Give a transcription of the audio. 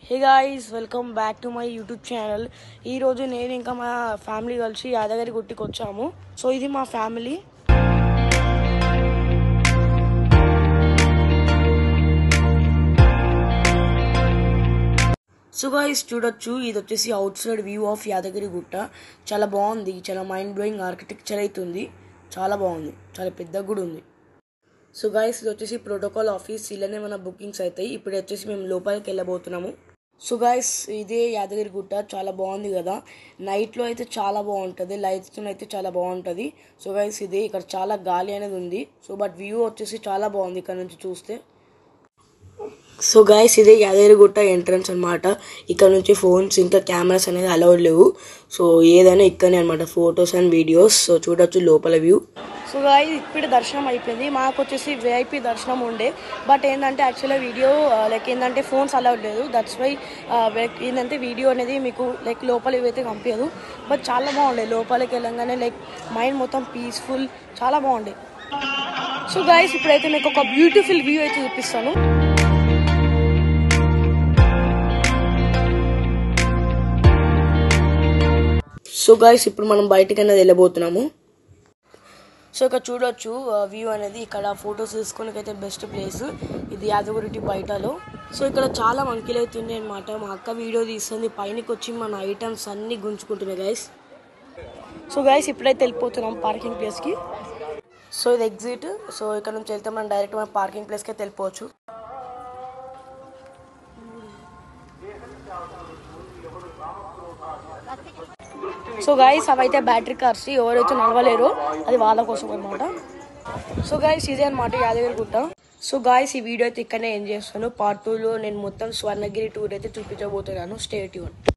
hey guys welcome back to my YouTube channel ఈరోజు నేను ఇంకా మా ఫ్యామిలీ కలిసి యాదగిరి గుట్టికి వచ్చాము సో ఇది మా ఫ్యామిలీ సో గాయ్స్ చూడొచ్చు ఇది వచ్చేసి outside view of Yadagiri Gutta చాలా బాగుంది చాలా మైండ్ బ్లోయింగ్ ఆర్కిటెక్చర్ అవుతుంది చాలా బాగుంది చాలా పెద్దగా కూడా ఉంది సో గాయస్ ఇది వచ్చేసి ప్రోటోకాల్ ఆఫీస్ ఇలానే మన బుకింగ్స్ అవుతాయి ఇప్పుడు వచ్చేసి మేము లోపలికి వెళ్ళబోతున్నాము సో గాయస్ ఇదే యాదగిరి గుట్ట చాలా బాగుంది కదా నైట్లో అయితే చాలా బాగుంటుంది లైట్స్తో అయితే చాలా బాగుంటుంది సో గాయస్ ఇది ఇక్కడ చాలా గాలి అనేది ఉంది సో బట్ వ్యూ వచ్చేసి చాలా బాగుంది ఇక్కడ నుంచి చూస్తే సో గాయస్ ఇదే యాదగిరిగుట్ట ఎంట్రన్స్ అనమాట ఇక్కడ నుంచి ఫోన్స్ ఇంకా కెమెరాస్ అనేది అలౌడ్ లేవు సో ఏదైనా ఇక్కడనే అనమాట ఫొటోస్ అండ్ వీడియోస్ సో చూడొచ్చు లోపల వ్యూ సో గాయస్ ఇప్పుడు దర్శనం అయిపోయింది మాకు వచ్చేసి విఐపి దర్శనం ఉండే బట్ ఏంటంటే యాక్చువల్గా వీడియో లైక్ ఏంటంటే ఫోన్స్ అలౌడ్ లేదు దట్స్ వై ఏంటంటే వీడియో అనేది మీకు లైక్ లోపల ఇవైతే పంపించదు బట్ చాలా బాగుండే లోపలికి వెళ్ళంగానే లైక్ మైండ్ మొత్తం పీస్ఫుల్ చాలా బాగుండే సో గాయస్ ఇప్పుడైతే మీకు ఒక బ్యూటిఫుల్ వ్యూ అయితే చూపిస్తాను సో గాయస్ ఇప్పుడు మనం బయటికి అనేది వెళ్ళబోతున్నాము సో ఇక్కడ చూడొచ్చు వ్యూ అనేది ఇక్కడ ఫొటోస్ తీసుకోనికి అయితే బెస్ట్ ప్లేస్ ఇది యాదగిరి బయటలో సో ఇక్కడ చాలా మంకీలు అయితే ఉన్నాయి అనమాట మా అక్క వీడియో తీస్తుంది పైనకి వచ్చి మన ఐటమ్స్ అన్ని గుంజుకుంటున్నాయి గైస్ సో గైస్ ఇప్పుడైతే వెళ్ళిపోతున్నాం పార్కింగ్ ప్లేస్కి సో ఇది ఎగ్జిట్ సో ఇక్కడ నుంచి వెళ్తే మనం డైరెక్ట్ మన పార్కింగ్ ప్లేస్కి అయితే వెళ్ళిపోవచ్చు సో గైస్ అవైతే బ్యాటరీ కార్స్ ఎవరైతే నడవలేరో అది వాళ్ళ కోసం అనమాట సో గైస్ ఇదే అనమాట యాదగిరి గుట్ట సో గాయస్ ఈ వీడియో అయితే ఇక్కడనే ఏం చేస్తాను పార్ట్ టూలో నేను మొత్తం స్వర్ణగిరి టూర్ అయితే చూపించబోతున్నాను స్టేట్ యూన్